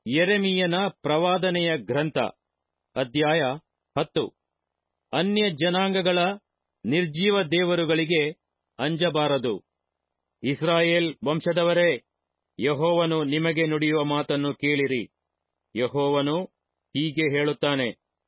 ಯೆರೆಮೀಯನ ಪ್ರವಾದನೆಯ ಗ್ರಂಥ ಅಧ್ಯಾಯ ಹತ್ತು ಅನ್ಯ ಜನಾಂಗಗಳ ನಿರ್ಜೀವ ದೇವರುಗಳಿಗೆ ಅಂಜಬಾರದು ಇಸ್ರಾಯೇಲ್ ವಂಶದವರೇ ಯಹೋವನು ನಿಮಗೆ ನುಡಿಯುವ ಮಾತನ್ನು ಕೇಳಿರಿ ಯಹೋವನು ಹೀಗೆ ಹೇಳುತ್ತಾನೆ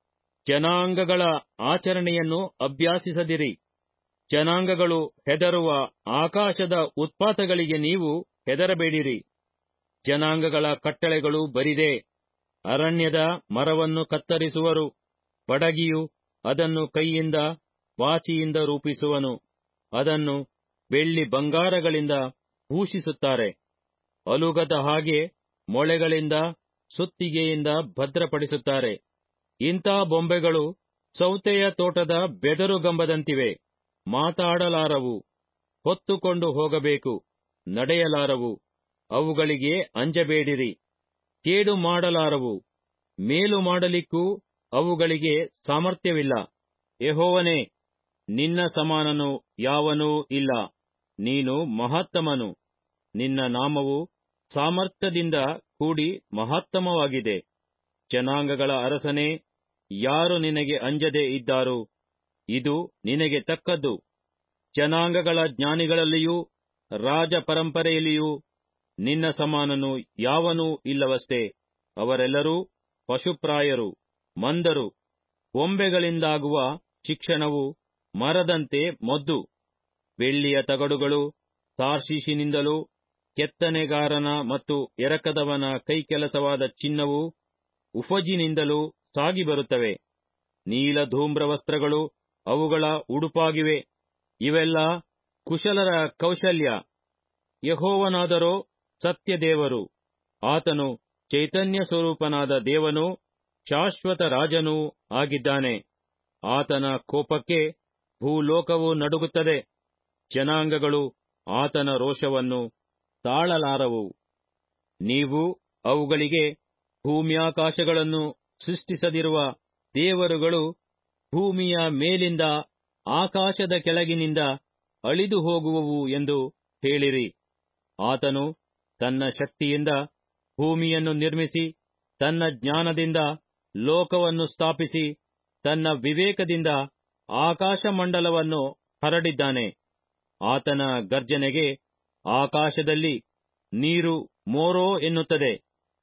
ಜನಾಂಗಗಳ ಆಚರಣೆಯನ್ನು ಅಭ್ಯಾಸಿಸದಿರಿ ಜನಾಂಗಗಳು ಹೆದರುವ ಆಕಾಶದ ಉತ್ಪಾತಗಳಿಗೆ ನೀವು ಹೆದರಬೇಡಿರಿ ಜನಾಂಗಗಳ ಕಟ್ಟಳೆಗಳು ಬರಿದೆ ಅರಣ್ಯದ ಮರವನ್ನು ಕತ್ತರಿಸುವರು ಬಡಗಿಯು ಅದನ್ನು ಕೈಯಿಂದ ವಾಚಿಯಿಂದ ರೂಪಿಸುವನು ಅದನ್ನು ಬೆಳ್ಳಿ ಬಂಗಾರಗಳಿಂದ ಭೂಷಿಸುತ್ತಾರೆ ಅಲುಗದ ಹಾಗೆ ಮೊಳೆಗಳಿಂದ ಸುತ್ತಿಗೆಯಿಂದ ಭದ್ರಪಡಿಸುತ್ತಾರೆ ಇಂಥ ಬೊಂಬೆಗಳು ಸೌತೆಯ ತೋಟದ ಬೆದರುಗಂಬದಂತಿವೆ ಮಾತಾಡಲಾರವು ಹೊತ್ತುಕೊಂಡು ಹೋಗಬೇಕು ನಡೆಯಲಾರವು ಅವುಗಳಿಗೆ ಅಂಜಬೇಡಿರಿ ಕೇಡು ಮಾಡಲಾರವು ಮೇಲು ಮಾಡಲಿಕ್ಕೂ ಅವುಗಳಿಗೆ ಸಾಮರ್ಥ್ಯವಿಲ್ಲ ಯೆಹೋವನೇ ನಿನ್ನ ಸಮಾನನು ಯಾವನೂ ಇಲ್ಲ ನೀನು ಮಹತ್ತಮನು ನಿನ್ನ ನಾಮವು ಸಾಮರ್ಥ್ಯದಿಂದ ಕೂಡಿ ಮಹತ್ತಮವಾಗಿದೆ ಜನಾಂಗಗಳ ಅರಸನೇ ಯಾರು ನಿನಗೆ ಅಂಜದೆ ಇದ್ದಾರು ಇದು ನಿನಗೆ ತಕ್ಕದ್ದು ಜನಾಂಗಗಳ ಜ್ಞಾನಿಗಳಲ್ಲಿಯೂ ರಾಜ ಪರಂಪರೆಯಲ್ಲಿಯೂ ನಿನ್ನ ಸಮಾನನು ಯಾವನೂ ಇಲ್ಲವಷ್ಟೇ ಅವರೆಲ್ಲರೂ ಪಶುಪ್ರಾಯರು ಮಂದರು ಬೊಂಬೆಗಳಿಂದಾಗುವ ಶಿಕ್ಷಣವು ಮರದಂತೆ ಮೊದ್ದು ಬೆಳ್ಳಿಯ ತಗಡುಗಳು ತಾರ್ಷೀಷಿನಿಂದಲೂ ಕೆತ್ತನೆಗಾರನ ಮತ್ತು ಎರಕದವನ ಕೈಕೆಲಸವಾದ ಚಿನ್ನವು ಉಫಜಿನಿಂದಲೂ ಸಾಗಿ ಬರುತ್ತವೆ ನೀಲ ಧೂಮ್ರ ವಸ್ತ್ರಗಳು ಅವುಗಳ ಉಡುಪಾಗಿವೆ ಇವೆಲ್ಲ ಕುಶಲರ ಕೌಶಲ್ಯ ಯಹೋವನಾದರೋ ಸತ್ಯದೇವರು ಆತನು ಚೈತನ್ಯ ಸ್ವರೂಪನಾದ ದೇವನೂ ಶಾಶ್ವತ ರಾಜನೂ ಆಗಿದ್ದಾನೆ ಆತನ ಕೋಪಕ್ಕೆ ಭೂಲೋಕವು ನಡುಗುತ್ತದೆ ಜನಾಂಗಗಳು ಆತನ ರೋಷವನ್ನು ತಾಳಲಾರವು ನೀವು ಅವುಗಳಿಗೆ ಭೂಮ್ಯಾಕಾಶಗಳನ್ನು ಸೃಷ್ಟಿಸದಿರುವ ದೇವರುಗಳು ಭೂಮಿಯ ಮೇಲಿಂದ ಆಕಾಶದ ಕೆಳಗಿನಿಂದ ಅಳಿದು ಹೋಗುವವು ಎಂದು ಹೇಳಿರಿ ಆತನು ತನ್ನ ಶಕ್ತಿಯಿಂದ ಭೂಮಿಯನ್ನು ನಿರ್ಮಿಸಿ ತನ್ನ ಜ್ಞಾನದಿಂದ ಲೋಕವನ್ನು ಸ್ಥಾಪಿಸಿ ತನ್ನ ವಿವೇಕದಿಂದ ಆಕಾಶಮಂಡಲವನ್ನು ಹರಡಿದ್ದಾನೆ ಆತನ ಗರ್ಜನೆಗೆ ಆಕಾಶದಲ್ಲಿ ನೀರು ಮೋರೋ ಎನ್ನುತ್ತದೆ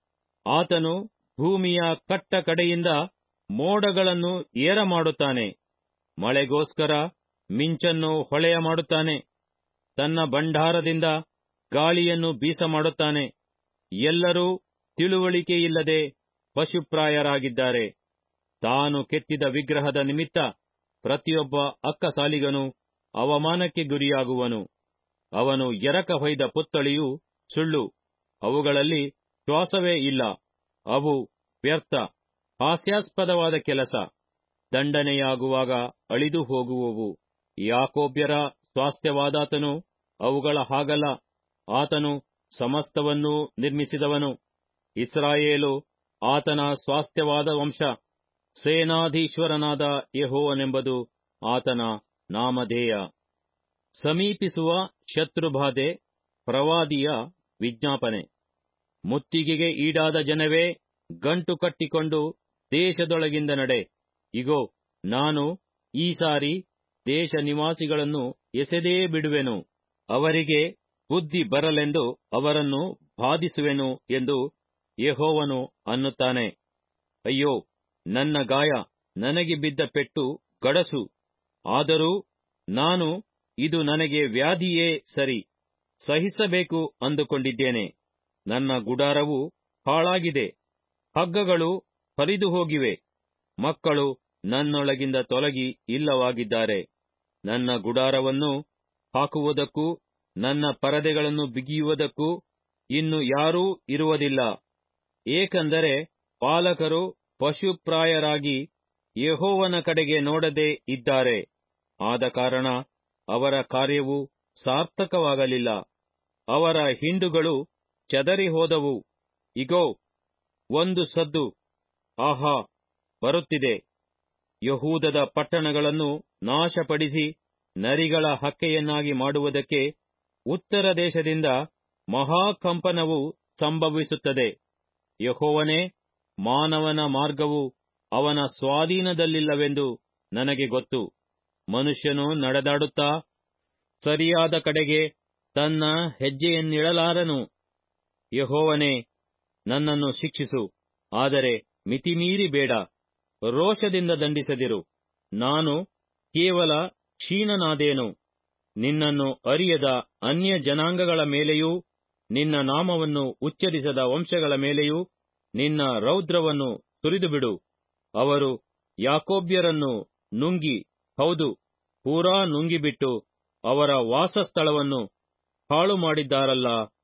ಆತನು ಭೂಮಿಯ ಕಟ್ಟ ಕಡೆಯಿಂದ ಮೋಡಗಳನ್ನು ಏರ ಮಾಡುತ್ತಾನೆ ಮಳೆಗೋಸ್ಕರ ಮಿಂಚನ್ನು ಹೊಳೆಯ ಮಾಡುತ್ತಾನೆ ತನ್ನ ಭಂಡಾರದಿಂದ ಗಾಳಿಯನ್ನು ಬೀಸ ಮಾಡುತ್ತಾನೆ ಎಲ್ಲರೂ ತಿಳುವಳಿಕೆಯಿಲ್ಲದೆ ಪಶುಪ್ರಾಯರಾಗಿದ್ದಾರೆ ತಾನು ಕೆತ್ತಿದ ವಿಗ್ರಹದ ನಿಮಿತ್ತ ಪ್ರತಿಯೊಬ್ಬ ಅಕ್ಕಸಾಲಿಗನು ಅವಮಾನಕ್ಕೆ ಗುರಿಯಾಗುವನು ಅವನು ಎರಕ ಹೊಯ್ದ ಪುತ್ತಳಿಯು ಸುಳ್ಳು ಅವುಗಳಲ್ಲಿ ಶ್ವಾಸವೇ ಇಲ್ಲ ಅವು ವ್ಯರ್ಥ ಹಾಸ್ಯಾಸ್ಪದವಾದ ಕೆಲಸ ದಂಡನೆಯಾಗುವಾಗ ಅಳಿದು ಹೋಗುವವು ಯಾಕೋಬ್ಯರ ಸ್ವಾಸ್ಥ್ಯವಾದಾತನು ಅವುಗಳ ಹಾಗಲ್ಲ ಆತನು ಸಮಸ್ತವನ್ನೂ ನಿರ್ಮಿಸಿದವನು ಇಸ್ರಾಯೇಲು ಆತನ ಸ್ವಾಸ್ಥ್ಯವಾದ ವಂಶ ಸೇನಾಧೀಶ್ವರನಾದ ಯೆಹೋವನೆಂಬುದು ಆತನ ನಾಮಧೇಯ ಸಮೀಪಿಸುವ ಶತ್ರುಬಾಧೆ ಪ್ರವಾದಿಯ ವಿಜ್ಞಾಪನೆ ಮುತ್ತಿಗೆಗೆ ಈಡಾದ ಜನವೇ ಗಂಟು ಕಟ್ಟಿಕೊಂಡು ದೇಶದೊಳಗಿಂದ ನಡೆ ಇಗೋ ನಾನು ಈ ಸಾರಿ ದೇಶ ನಿವಾಸಿಗಳನ್ನು ಎಸೆದೇ ಬಿಡುವೆನು ಅವರಿಗೆ ಬುದ್ಧಿ ಬರಲೆಂದು ಅವರನ್ನು ಬಾಧಿಸುವೆನು ಎಂದು ಯೆಹೋವನು ಅನ್ನುತ್ತಾನೆ ಅಯ್ಯೋ ನನ್ನ ಗಾಯ ನನಗೆ ಬಿದ್ದ ಪೆಟ್ಟು ಗಡಸು ಆದರೂ ನಾನು ಇದು ನನಗೆ ವ್ಯಾಧಿಯೇ ಸರಿ ಸಹಿಸಬೇಕು ಅಂದುಕೊಂಡಿದ್ದೇನೆ ನನ್ನ ಗುಡಾರವು ಹಾಳಾಗಿದೆ ಹಗ್ಗಗಳು ಹರಿದು ಹೋಗಿವೆ ಮಕ್ಕಳು ನನ್ನೊಳಗಿಂದ ತೊಲಗಿ ಇಲ್ಲವಾಗಿದ್ದಾರೆ ನನ್ನ ಗುಡಾರವನ್ನು ಹಾಕುವುದಕ್ಕೂ ನನ್ನ ಪರದೆಗಳನ್ನು ಬಿಗಿಯುವುದಕ್ಕೂ ಇನ್ನು ಯಾರೂ ಇರುವುದಿಲ್ಲ ಏಕೆಂದರೆ ಪಾಲಕರು ಪಶುಪ್ರಾಯರಾಗಿ ಯೆಹೋವನ ಕಡೆಗೆ ನೋಡದೆ ಇದ್ದಾರೆ ಆದ ಕಾರಣ ಅವರ ಕಾರ್ಯವು ಸಾರ್ಥಕವಾಗಲಿಲ್ಲ ಅವರ ಹಿಂಡುಗಳು ಚದರಿ ಹೋದವು ಇಗೋ ಒಂದು ಸದ್ದು ಆಹಾ ಬರುತ್ತಿದೆ ಯಹೂದದ ಪಟ್ಟಣಗಳನ್ನು ನಾಶಪಡಿಸಿ ನರಿಗಳ ಹಕ್ಕೆಯನ್ನಾಗಿ ಮಾಡುವುದಕ್ಕೆ ಉತ್ತರ ದೇಶದಿಂದ ಮಹಾಕಂಪನವು ಸಂಭವಿಸುತ್ತದೆ ಯಹೋವನೇ ಮಾನವನ ಮಾರ್ಗವು ಅವನ ಸ್ವಾಧೀನದಲ್ಲಿಲ್ಲವೆಂದು ನನಗೆ ಗೊತ್ತು ಮನುಷ್ಯನು ನಡೆದಾಡುತ್ತಾ ಸರಿಯಾದ ಕಡೆಗೆ ತನ್ನ ಹೆಜ್ಜೆಯನ್ನಿಡಲಾರನು ಯಹೋವನೇ ನನ್ನನ್ನು ಶಿಕ್ಷಿಸು ಆದರೆ ಮಿತಿಮೀರಿ ಬೇಡ ರೋಷದಿಂದ ದಂಡಿಸದಿರು ನಾನು ಕೇವಲ ಕ್ಷೀಣನಾದೇನು ನಿನ್ನನ್ನು ಅರಿಯದ ಅನ್ಯ ಜನಾಂಗಗಳ ಮೇಲೆಯೂ ನಿನ್ನ ನಾಮವನ್ನು ಉಚ್ಚರಿಸದ ವಂಶಗಳ ಮೇಲೆಯೂ ನಿನ್ನ ರೌದ್ರವನ್ನು ಸುರಿದುಬಿಡು ಅವರು ಯಾಕೋಬ್ಯರನ್ನು ನುಂಗಿ ಹೌದು ಪೂರಾ ನುಂಗಿಬಿಟ್ಟು ಅವರ ವಾಸಸ್ಥಳವನ್ನು ಹಾಳು ಮಾಡಿದ್ದಾರಲ್ಲ